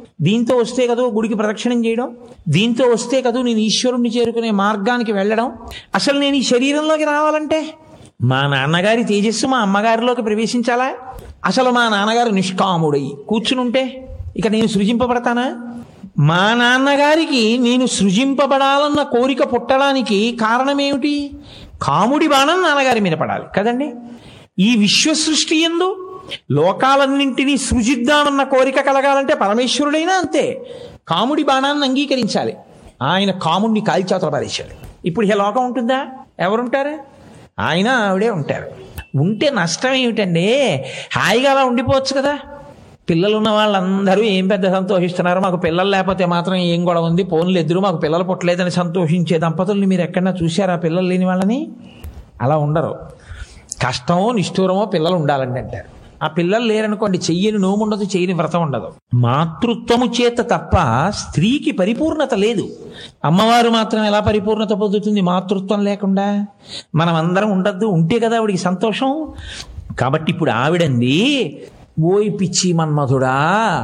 దీంతో వస్తే కదూ గుడికి ప్రదక్షిణం చేయడం దీంతో వస్తే కదూ నేను ఈశ్వరుణ్ణి చేరుకునే మార్గానికి వెళ్ళడం అసలు నేను ఈ శరీరంలోకి రావాలంటే మా నాన్నగారి తేజస్సు మా అమ్మగారిలోకి ప్రవేశించాలా అసలు మా నాన్నగారు నిష్కాముడై కూర్చునుంటే ఇక నేను సృజింపబడతానా మా నాన్నగారికి నేను సృజింపబడాలన్న కోరిక పుట్టడానికి కారణమేమిటి కాముడి బాణం నాన్నగారి మీద పడాలి కదండి ఈ విశ్వ సృష్టి ఎందు లోకాలన్నింటినీ సృజిద్దామన్న కోరిక కలగాలంటే పరమేశ్వరుడైనా అంతే కాముడి బాణాన్ని అంగీకరించాలి ఆయన కాముడిని కాల్చేతలు పారేశాడు ఇప్పుడు ఈ లోకం ఉంటుందా ఎవరుంటారు ఆయన ఆవిడే ఉంటారు ఉంటే నష్టం ఏమిటండి హాయిగా అలా ఉండిపోవచ్చు కదా పిల్లలు ఉన్న వాళ్ళందరూ ఏం పెద్ద సంతోషిస్తున్నారు మాకు పిల్లలు లేకపోతే మాత్రం ఏం గొడవ ఉంది ఫోన్లు ఎదురు మాకు పిల్లలు పుట్టలేదని సంతోషించే దంపతుల్ని మీరు ఎక్కడన్నా చూసారా పిల్లలు లేని వాళ్ళని అలా ఉండరు కష్టమో నిష్ఠూరమో పిల్లలు ఉండాలండి అంటారు ఆ పిల్లలు లేరనుకోండి చెయ్యని నోము ఉండదు చెయ్యని వ్రతం ఉండదు మాతృత్వము చేత తప్ప స్త్రీకి పరిపూర్ణత లేదు అమ్మవారు మాత్రం ఎలా పరిపూర్ణత పొందుతుంది మాతృత్వం లేకుండా మనం అందరం ఉండద్దు ఉంటే కదా ఆవిడికి సంతోషం కాబట్టి ఇప్పుడు ఆవిడంది ఓయ్ పిచ్చి మన్మధుడా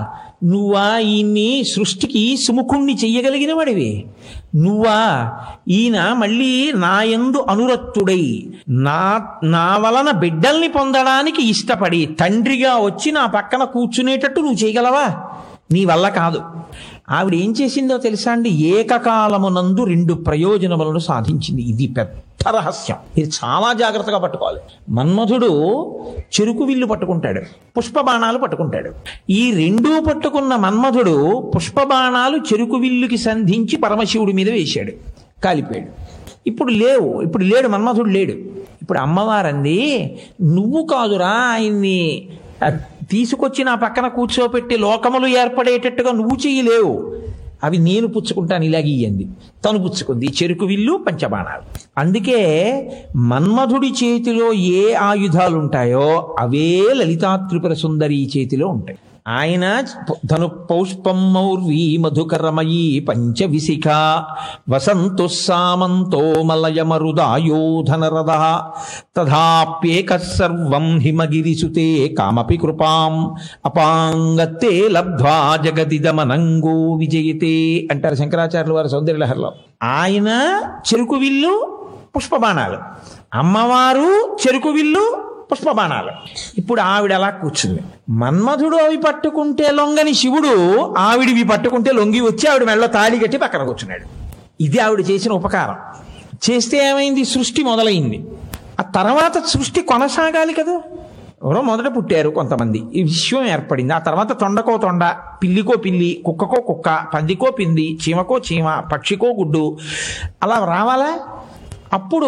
నువ్వా ఈయన్ని సృష్టికి సుముఖుణ్ణి చెయ్యగలిగిన వాడివి నువ్వా ఈయన మళ్ళీ నా యందు అనురక్తుడై నా నా వలన బిడ్డల్ని పొందడానికి ఇష్టపడి తండ్రిగా వచ్చి నా పక్కన కూర్చునేటట్టు నువ్వు చేయగలవా నీ వల్ల కాదు ఆవిడ ఏం చేసిందో తెలుసా అండి ఏకకాలమునందు రెండు ప్రయోజనములను సాధించింది ఇది పెద్ద రహస్యం ఇది చాలా జాగ్రత్తగా పట్టుకోవాలి మన్మధుడు చెరుకు విల్లు పట్టుకుంటాడు పుష్పబాణాలు పట్టుకుంటాడు ఈ రెండూ పట్టుకున్న మన్మధుడు పుష్పబాణాలు చెరుకు విల్లుకి సంధించి పరమశివుడి మీద వేశాడు కాలిపోయాడు ఇప్పుడు లేవు ఇప్పుడు లేడు మన్మధుడు లేడు ఇప్పుడు అమ్మవారంది నువ్వు కాదురా ఆయన్ని ఆ, తీసుకొచ్చి నా పక్కన కూర్చోపెట్టి లోకములు ఏర్పడేటట్టుగా నువ్వు చెయ్యలేవు అవి నేను పుచ్చుకుంటాను ఇలాగ ఇయ్యంది తను పుచ్చుకుంది చెరుకు విల్లు పంచబాణాలు అందుకే మన్మధుడి చేతిలో ఏ ఆయుధాలు ఉంటాయో అవే లలితా త్రిపుర సుందరి చేతిలో ఉంటాయి ఆయన ధను పౌష్పం మౌర్వీ మధుకరమయీ పంచవిశిఖ వసంతు సామంతో మలయమరుదాయోధనరద తథాప్యేక సర్వం హిమగిరిసుతే కామపి కృపాం అపాంగత్తే లబ్ధ్వా జగదిదమనంగో విజయతే అంటారు శంకరాచార్యుల వారి సౌందర్యలహరిలో ఆయన చెరుకు విల్లు పుష్పబాణాలు అమ్మవారు చెరుకు విల్లు పుష్పబాణాలు ఇప్పుడు ఆవిడ అలా కూర్చుంది మన్మధుడు అవి పట్టుకుంటే లొంగని శివుడు ఆవిడివి పట్టుకుంటే లొంగి వచ్చి ఆవిడ మెళ్ళ తాళి కట్టి పక్కన కూర్చున్నాడు ఇది ఆవిడ చేసిన ఉపకారం చేస్తే ఏమైంది సృష్టి మొదలైంది ఆ తర్వాత సృష్టి కొనసాగాలి కదా ఎవరో మొదట పుట్టారు కొంతమంది ఈ విశ్వం ఏర్పడింది ఆ తర్వాత తొండకో తొండ పిల్లికో పిల్లి కుక్కకో కుక్క పందికో పింది చీమకో చీమ పక్షికో గుడ్డు అలా రావాలా అప్పుడు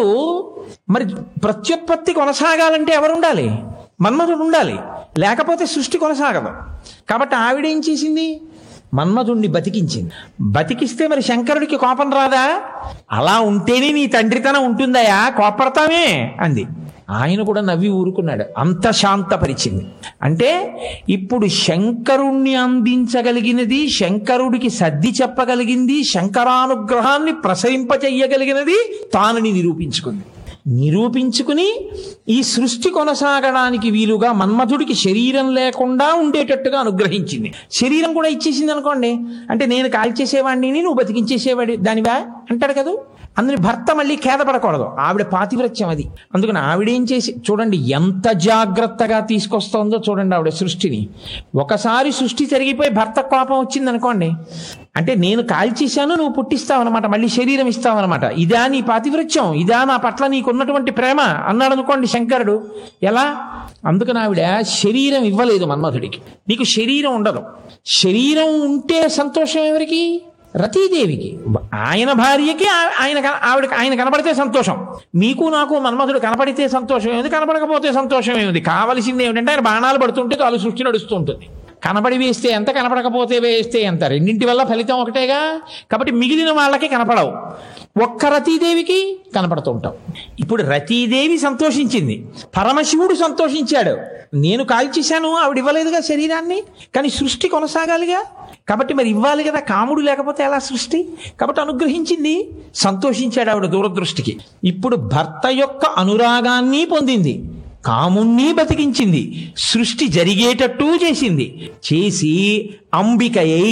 మరి ప్రత్యుత్పత్తి కొనసాగాలంటే ఎవరు ఉండాలి మన్మధుడు ఉండాలి లేకపోతే సృష్టి కొనసాగదు కాబట్టి ఆవిడేం చేసింది మన్మధుణ్ణి బతికించింది బతికిస్తే మరి శంకరుడికి కోపం రాదా అలా ఉంటేనే నీ తండ్రితనం ఉంటుందయా కోపడతామే అంది ఆయన కూడా నవ్వి ఊరుకున్నాడు అంత శాంతపరిచింది అంటే ఇప్పుడు శంకరుణ్ణి అందించగలిగినది శంకరుడికి సర్ది చెప్పగలిగింది శంకరానుగ్రహాన్ని ప్రసరింపచెయ్యగలిగినది తానుని నిరూపించుకుంది నిరూపించుకుని ఈ సృష్టి కొనసాగడానికి వీలుగా మన్మధుడికి శరీరం లేకుండా ఉండేటట్టుగా అనుగ్రహించింది శరీరం కూడా ఇచ్చేసింది అనుకోండి అంటే నేను కాల్చేసేవాడిని నువ్వు బతికించేసేవాడి దానివా అంటాడు కదా అందుని భర్త మళ్ళీ ఖేదపడకూడదు ఆవిడ పాతివ్రత్యం అది అందుకని ఆవిడేం చేసి చూడండి ఎంత జాగ్రత్తగా తీసుకొస్తోందో చూడండి ఆవిడ సృష్టిని ఒకసారి సృష్టి జరిగిపోయి భర్త కోపం వచ్చింది అనుకోండి అంటే నేను కాల్చేశాను నువ్వు పుట్టిస్తావన్నమాట మళ్ళీ శరీరం ఇస్తావన్నమాట ఇదా నీ పాతివ్రత్యం ఇదా నా పట్ల నీకున్నటువంటి ప్రేమ అన్నాడు అనుకోండి శంకరుడు ఎలా అందుకని ఆవిడ శరీరం ఇవ్వలేదు మన్మధుడికి నీకు శరీరం ఉండదు శరీరం ఉంటే సంతోషం ఎవరికి రతీదేవికి ఆయన భార్యకి ఆ- ఆయన క- ఆవిడ ఆయన కనపడితే సంతోషం మీకు నాకు మన్మధుడు కనపడితే సంతోషం ఏమిటి కనపడకపోతే సంతోషం ఏమిటి కావలసింది ఏమిటంటే ఆయన బాణాలు పడుతుంటే తాను సృష్టి నడుస్తూ ఉంటుంది కనబడి వేస్తే ఎంత కనపడకపోతే వేస్తే ఎంత రెండింటి వల్ల ఫలితం ఒకటేగా కాబట్టి మిగిలిన వాళ్ళకి కనపడవు ఒక్క రతీదేవికి కనపడుతూ ఉంటాం ఇప్పుడు రతీదేవి సంతోషించింది పరమశివుడు సంతోషించాడు నేను కాల్చేశాను ఆవిడ ఇవ్వలేదుగా శరీరాన్ని కానీ సృష్టి కొనసాగాలిగా కాబట్టి మరి ఇవ్వాలి కదా కాముడు లేకపోతే ఎలా సృష్టి కాబట్టి అనుగ్రహించింది సంతోషించాడు ఆవిడ దూరదృష్టికి ఇప్పుడు భర్త యొక్క అనురాగాన్ని పొందింది కాముణ్ణి బతికించింది సృష్టి జరిగేటట్టు చేసింది చేసి అంబికయై